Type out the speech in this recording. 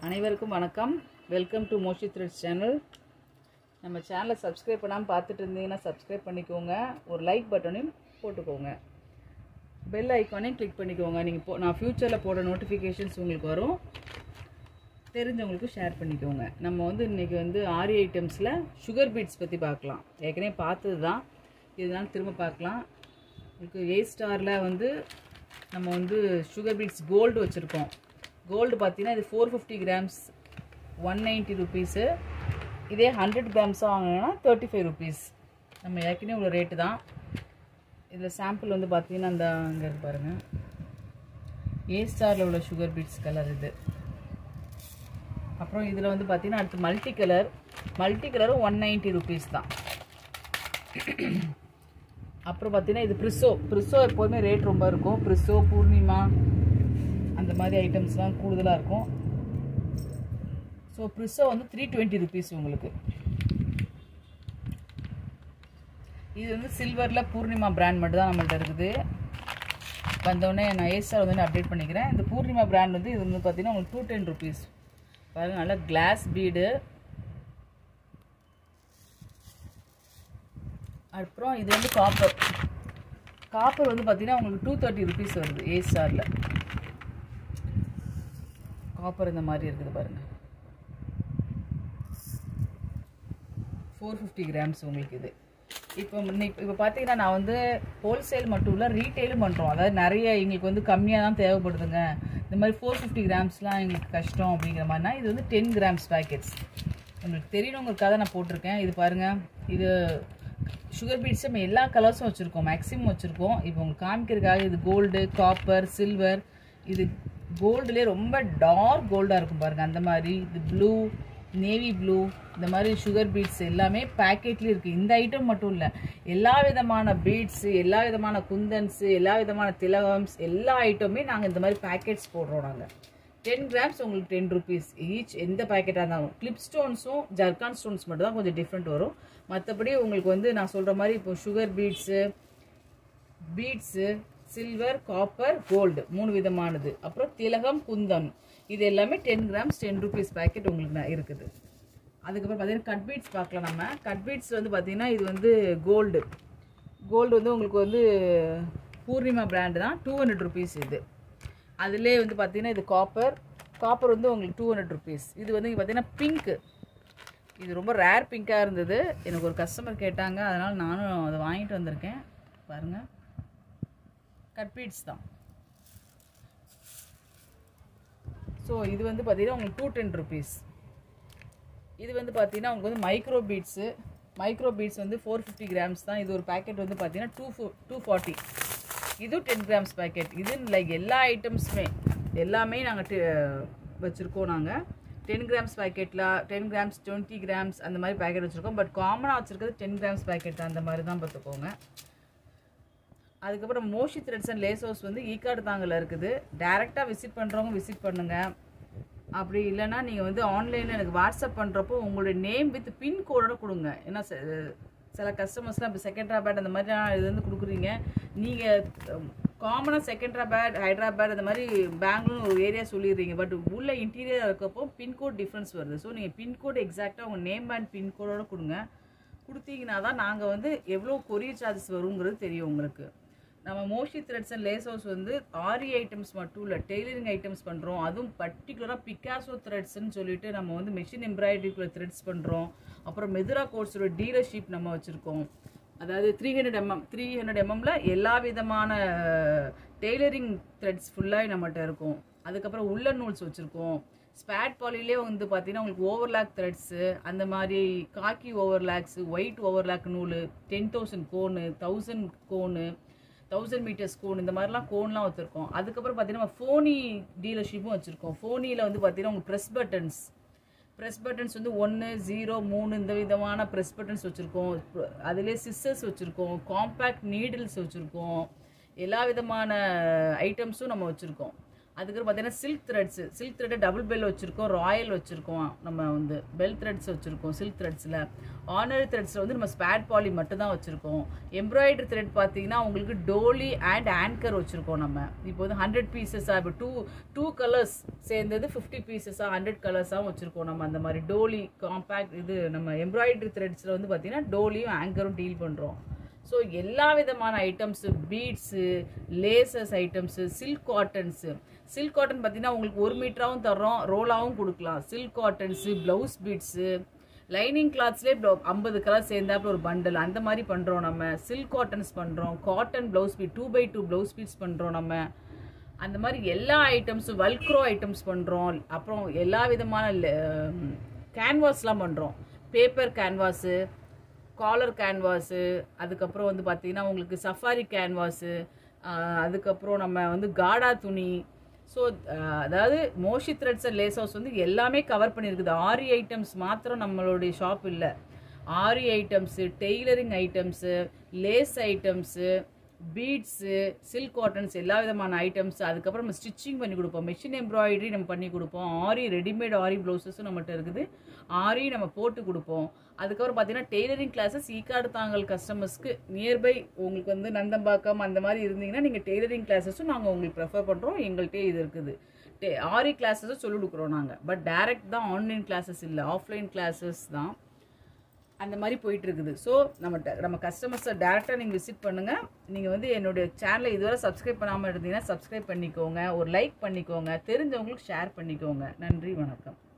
அனைவருக்கும் வணக்கம் welcome to Moshi threads channel நம்ம சேனலை சப்ஸ்கிரைப் பண்ணாமல் பார்த்துட்டு இருந்தீங்கன்னா சப்ஸ்கிரைப் பண்ணிக்கோங்க ஒரு லைக் பட்டனையும் போட்டுக்கோங்க பெல் ஐக்கானையும் கிளிக் பண்ணிக்கோங்க நீங்கள் போ நான் ஃப்யூச்சரில் போட நோட்டிஃபிகேஷன்ஸ் உங்களுக்கு வரும் தெரிஞ்சவங்களுக்கு ஷேர் பண்ணிக்கோங்க நம்ம வந்து இன்றைக்கி வந்து ஆரி ஐட்டம்ஸில் சுகர் பீட்ஸ் பற்றி பார்க்கலாம் ஏற்கனவே பார்த்தது தான் இதனால திரும்ப பார்க்கலாம் உங்களுக்கு ஏ ஸ்டாரில் வந்து நம்ம வந்து சுகர் பீட்ஸ் கோல்டு வச்சுருக்கோம் கோல்டு பார்த்தீங்கன்னா இது four fifty grams one ninety rupees இதே ஹண்ட்ரட் கிராம்ஸாக வாங்கினோன்னா தேர்ட்டி ஃபைவ் ருபீஸ் நம்ம ஏற்கனவே உள்ள ரேட்டு தான் இதில் சாம்பிள் வந்து பார்த்தீங்கன்னா அந்த அங்கே இருக்கு பாருங்கள் ஏ ஸ்டாரில் உள்ள சுகர் பீட்ஸ் கலர் இது அப்புறம் இதில் வந்து பார்த்தீங்கன்னா அடுத்து மல்டி கலர் மல்டி கலரும் ஒன் நைன்ட்டி ருபீஸ் தான் அப்புறம் பார்த்தீங்கன்னா இது ப்ரிசோ ப்ரிசோ எப்போதுமே ரேட் ரொம்ப இருக்கும் ப்ரிசோ பூர்ணிமா அந்த மாதிரி ஐட்டம்ஸ்லாம் கூடுதலாக இருக்கும் ஸோ ப்ரிசோ வந்து த்ரீ டுவெண்ட்டி ருபீஸ் உங்களுக்கு இது வந்து சில்வரில் பூர்ணிமா பிராண்ட் மட்டும் தான் நம்மள்ட்ட இருக்குது வந்தோடனே நான் ஏஸ்டார் வந்து அப்டேட் பண்ணிக்கிறேன் இந்த பூர்ணிமா பிராண்ட் வந்து இது வந்து பார்த்தீங்கன்னா உங்களுக்கு டூ டென் ருபீஸ் பாருங்கள் நல்லா கிளாஸ் பீடு அப்புறம் இது வந்து காப்பர் காப்பர் வந்து பார்த்தீங்கன்னா உங்களுக்கு டூ தேர்ட்டி ருபீஸ் வருது ஏ ஸ்டாரில் காப்பர் இந்த மாதிரி இருக்குது பாருங்கள் ஃபோர் ஃபிஃப்டி கிராம்ஸ் உங்களுக்கு இது இப்போ இப்போ பார்த்தீங்கன்னா நான் வந்து ஹோல்சேல் மட்டும் இல்லை ரீட்டெயிலும் பண்ணுறோம் அதாவது நிறைய எங்களுக்கு வந்து கம்மியாக தான் தேவைப்படுதுங்க இந்த மாதிரி ஃபோர் ஃபிஃப்டி கிராம்ஸ்லாம் எங்களுக்கு கஷ்டம் அப்படிங்கிற மாதிரினா இது வந்து டென் கிராம்ஸ் பேக்கெட்ஸ் உங்களுக்கு தெரியணுங்கிறதுக்காக நான் போட்டிருக்கேன் இது பாருங்கள் இது சுகர் பீட்ஸ் நம்ம எல்லா கலர்ஸும் வச்சுருக்கோம் மேக்ஸிமம் வச்சுருக்கோம் இப்போ உங்களுக்கு காமிக்கிறதுக்காக இது கோல்டு காப்பர் சில்வர் இது கோல்டுலேயே ரொம்ப டார்க் கோல்டாக இருக்கும் பாருங்கள் அந்த மாதிரி இது ப்ளூ நேவி ப்ளூ இந்த மாதிரி சுகர் பீட்ஸ் எல்லாமே பேக்கெட்லேயும் இருக்குது இந்த ஐட்டம் மட்டும் இல்லை எல்லா விதமான பீட்ஸு எல்லா விதமான குந்தன்ஸு எல்லா விதமான திலகம்ஸ் எல்லா ஐட்டமுமே நாங்கள் இந்த மாதிரி பேக்கெட்ஸ் போடுறோம் நாங்கள் டென் கிராம்ஸ் உங்களுக்கு டென் ருபீஸ் ஈச் எந்த பேக்கெட்டாக இருந்தாலும் கிளிப் ஸ்டோன்ஸும் ஜர்கான் ஸ்டோன்ஸ் மட்டும் தான் கொஞ்சம் டிஃப்ரெண்ட் வரும் மற்றபடி உங்களுக்கு வந்து நான் சொல்கிற மாதிரி இப்போ sugar beads beads silver copper gold மூணு விதமானது அப்புறம் திலகம் குந்தன் இது எல்லாமே ten grams ten rupees packet உங்களுக்கு இருக்குது அதுக்கப்புறம் பார்த்தீங்கன்னா கட் பீட்ஸ் பார்க்கலாம் நம்ம கட் பீட்ஸ் வந்து பார்த்தீங்கன்னா இது வந்து கோல்டு கோல்டு வந்து உங்களுக்கு வந்து பூர்ணிமா பிராண்டு தான் டூ ஹண்ட்ரட் ருபீஸ் இது அதிலே வந்து பார்த்தீங்கன்னா இது காப்பர் காப்பர் வந்து உங்களுக்கு டூ ஹண்ட்ரட் ருபீஸ் இது வந்து இங்கே பார்த்தீங்கன்னா பிங்க்கு இது ரொம்ப ரேர் பிங்க்காக இருந்தது எனக்கு ஒரு கஸ்டமர் கேட்டாங்க அதனால் நானும் அதை வாங்கிட்டு வந்திருக்கேன் பாருங்கள் கட் பீட்ஸ் தான் ஸோ இது வந்து பார்த்தீங்கன்னா உங்களுக்கு டூ டென் ருபீஸ் இது வந்து பார்த்தீங்கன்னா உங்களுக்கு வந்து மைக்ரோ பீட்ஸு மைக்ரோ பீட்ஸ் வந்து ஃபோர் ஃபிஃப்டி கிராம்ஸ் தான் இது ஒரு பேக்கெட் வந்து பார்த்தீங்கன்னா டூ ஃபோ டூ ஃபார்ட்டி இதுவும் டென் கிராம்ஸ் பேக்கெட் இது லைக் எல்லா ஐட்டம்ஸுமே எல்லாமே நாங்கள் வச்சுருக்கோம் நாங்கள் டென் கிராம்ஸ் பேக்கெட்டில் டென் கிராம்ஸ் டுவெண்ட்டி கிராம்ஸ் அந்த மாதிரி பேக்கெட் வச்சுருக்கோம் பட் காமனாக வச்சுருக்கிறது டென் கிராம்ஸ் பேக்கெட் அந்த மாதிரி தான் பார்த்துக்கோங்க அதுக்கப்புறம் Moshi threads and lace house வந்து ஈக்காடு தாங்கல இருக்குது டேரெக்டாக விசிட் பண்ணுறவங்க விசிட் பண்ணுங்கள் அப்படி இல்லைன்னா நீங்கள் வந்து ஆன்லைனில் எனக்கு வாட்ஸ்அப் பண்ணுறப்போ உங்களுடைய நேம் வித் பின் கோடோட கொடுங்க ஏன்னா சில கஸ்டமர்ஸ்லாம் இப்போ செகண்ட்ராபேட் அந்த மாதிரிலாம் இது வந்து கொடுக்குறீங்க நீங்கள் காமனாக செகண்ட்ராபேட் ஹைதராபாத் அந்த மாதிரி பெங்களூர் ஒரு ஏரியா சொல்லிடுறீங்க பட் உள்ள இன்டீரியர் இருக்கப்போ பின்கோட் டிஃப்ரென்ஸ் வருது ஸோ நீங்கள் பின்கோட் எக்ஸாக்டாக உங்கள் நேம் அண்ட் பின்கோடோட கொடுங்க கொடுத்தீங்கன்னா தான் நாங்கள் வந்து எவ்வளோ கொரியர் சார்ஜஸ் வருங்கிறது தெரியும் உங்களுக்கு நம்ம Moshi threads and lace house வந்து ஆரி ஐட்டம்ஸ் மட்டும் இல்லை டெய்லரிங் ஐட்டம்ஸ் பண்ணுறோம் அதுவும் பர்டிகுலராக பிக்காசோ த்ரெட்ஸ்ன்னு சொல்லிட்டு நம்ம வந்து மிஷின் எம்ப்ராய்டரிக்குள்ள த்ரெட்ஸ் பண்ணுறோம் அப்புறம் மெதுரா கோர்ஸோட டீலர்ஷிப் நம்ம வச்சுருக்கோம் அதாவது three hundred MM three hundred எம்எம்ல எல்லா விதமான டெய்லரிங் த்ரெட்ஸ் ஃபுல்லாக நம்மகிட்ட இருக்கும் அதுக்கப்புறம் உள்ள நூல்ஸ் வச்சுருக்கோம் ஸ்பேட் பாலிலே வந்து பார்த்தீங்கன்னா உங்களுக்கு ஓவர்லாக் த்ரெட்ஸு அந்த மாதிரி காக்கி ஓவர்லாக்ஸு ஒயிட் ஓவர்லாக் நூல் ten thousand cone thousand cone thousand metres cone இந்த மாதிரிலாம் கோன்லாம் வச்சுருக்கோம் அதுக்கப்புறம் பார்த்தீங்கன்னா நம்ம ஃபோனி டீலர்ஷிப்பும் வச்சுருக்கோம் ஃபோனியில் வந்து பார்த்தீங்கன்னா உங்களுக்கு ப்ரெஸ் பட்டன்ஸ் ப்ரெஸ் பட்டன்ஸ் வந்து ஒன்று ஜீரோ மூணு இந்த விதமான ப்ரெஸ் பட்டன்ஸ் வச்சுருக்கோம் அதிலே சிஸ்ஸர்ஸ் வச்சுருக்கோம் காம்பேக்ட் நீடில்ஸ் வச்சுருக்கோம் எல்லா விதமான ஐட்டம்ஸும் நம்ம வச்சுருக்கோம் அதுக்கப்புறம் பார்த்தீங்கன்னா சில்க் த்ரெட்ஸ் சில்க் த்ரெட்டை டபுள் பெல் வச்சுருக்கோம் ராயல் வச்சுருக்கோம் நம்ம வந்து பெல் த்ரெட்ஸ் வச்சுருக்கோம் சில்க் த்ரெட்ஸில் ஆர்டினரி த்ரெட்ஸில் வந்து நம்ம ஸ்பேட் பாலி மட்டும் தான் வச்சுருக்கோம் எம்ப்ராய்டரி த்ரெட் பார்த்தீங்கன்னா உங்களுக்கு டோலி அண்ட் ஆங்கர் வச்சுருக்கோம் நம்ம இப்போ வந்து ஹண்ட்ரட் பீசஸாக இப்போ டூ டூ கலர்ஸ் சேர்ந்தது ஃபிஃப்டி பீசஸாக ஹண்ட்ரட் கலர்ஸாகவும் வச்சுருக்கோம் நம்ம அந்த மாதிரி டோலி காம்பேக்ட் இது நம்ம எம்ப்ராய்டரி த்ரெட்ஸில் வந்து பார்த்தீங்கன்னா டோலியும் ஆங்கரும் டீல் பண்ணுறோம் ஸோ எல்லா விதமான items beads laces items silk cottons silk cotton பார்த்தீங்கன்னா உங்களுக்கு ஒரு மீட்டராகவும் தர்றோம் ரோலாகவும் கொடுக்கலாம் silk cottons blouse beads lining கிளாத்ஸ்லேயே ப்ளவு ஐம்பது கலர் சேர்ந்தாப்புல ஒரு பண்டல் அந்த மாதிரி பண்ணுறோம் நம்ம சில்க் காட்டன்ஸ் பண்ணுறோம் cotton blouse bead two by two blouse beads பண்ணுறோம் நம்ம அந்த மாதிரி எல்லா ஐட்டம்ஸும் வல்க்ரோ ஐட்டம்ஸ் பண்ணுறோம் அப்புறம் எல்லா விதமான கேன்வாஸ்லாம் பண்ணுறோம் பேப்பர் கேன்வாஸு காலர் கேன்வாஸு அதுக்கப்புறம் வந்து பார்த்தீங்கன்னா உங்களுக்கு சஃபாரி கேன்வாஸு அதுக்கப்புறம் நம்ம வந்து காடா துணி ஸோ அதாவது Moshi threads and lace house வந்து எல்லாமே கவர் பண்ணியிருக்குது ஆரி ஐட்டம்ஸ் மாத்திரம் நம்மளுடைய ஷாப் இல்லை aari items tailoring items lace items beads silk cottons எல்லா விதமான ஐட்டம்ஸ் அதுக்கப்புறம் நம்ம ஸ்டிச்சிங் பண்ணி கொடுப்போம் மிஷின் எம்ப்ராய்டரி நம்ம பண்ணி கொடுப்போம் ஆரி ரெடிமேட் ஆரி ப்ளவுசஸும் நம்மகிட்ட இருக்குது ஆரி நம்ம போட்டு கொடுப்போம் அதுக்கப்புறம் பார்த்தீங்கன்னா டெய்லரிங் கிளாஸஸ் ஈக்காடு தாங்கல் கஸ்டமர்ஸ்க்கு நியர்பை உங்களுக்கு வந்து நந்தம்பாக்கம் அந்த மாதிரி இருந்தீங்கன்னா நீங்கள் டெய்லரிங் கிளாஸஸும் நாங்கள் உங்களுக்கு ப்ரெஃபர் பண்ணுறோம் எங்கள்கிட்ட இது இருக்குது டே ஆரி கிளாஸஸும் சொல்லிக் கொடுக்குறோம் நாங்கள் பட் டைரக்ட் தான் ஆன்லைன் கிளாஸஸ் இல்லை ஆஃப்லைன் கிளாஸஸ் தான் அந்த மாதிரி போயிட்டு இருக்குது ஸோ நம்ம ட- நம்ம கஸ்டமர்ஸை டேரெக்டாக நீங்கள் விசிட் பண்ணுங்கள் நீங்கள் வந்து என்னுடைய சேனலை இதுவரை சப்ஸ்கிரைப் பண்ணாமல் இருந்தீங்கன்னா சப்ஸ்கிரைப் பண்ணிக்கோங்க ஒரு லைக் பண்ணிக்கோங்க தெரிஞ்சவங்களுக்கு ஷேர் பண்ணிக்கோங்க நன்றி வணக்கம்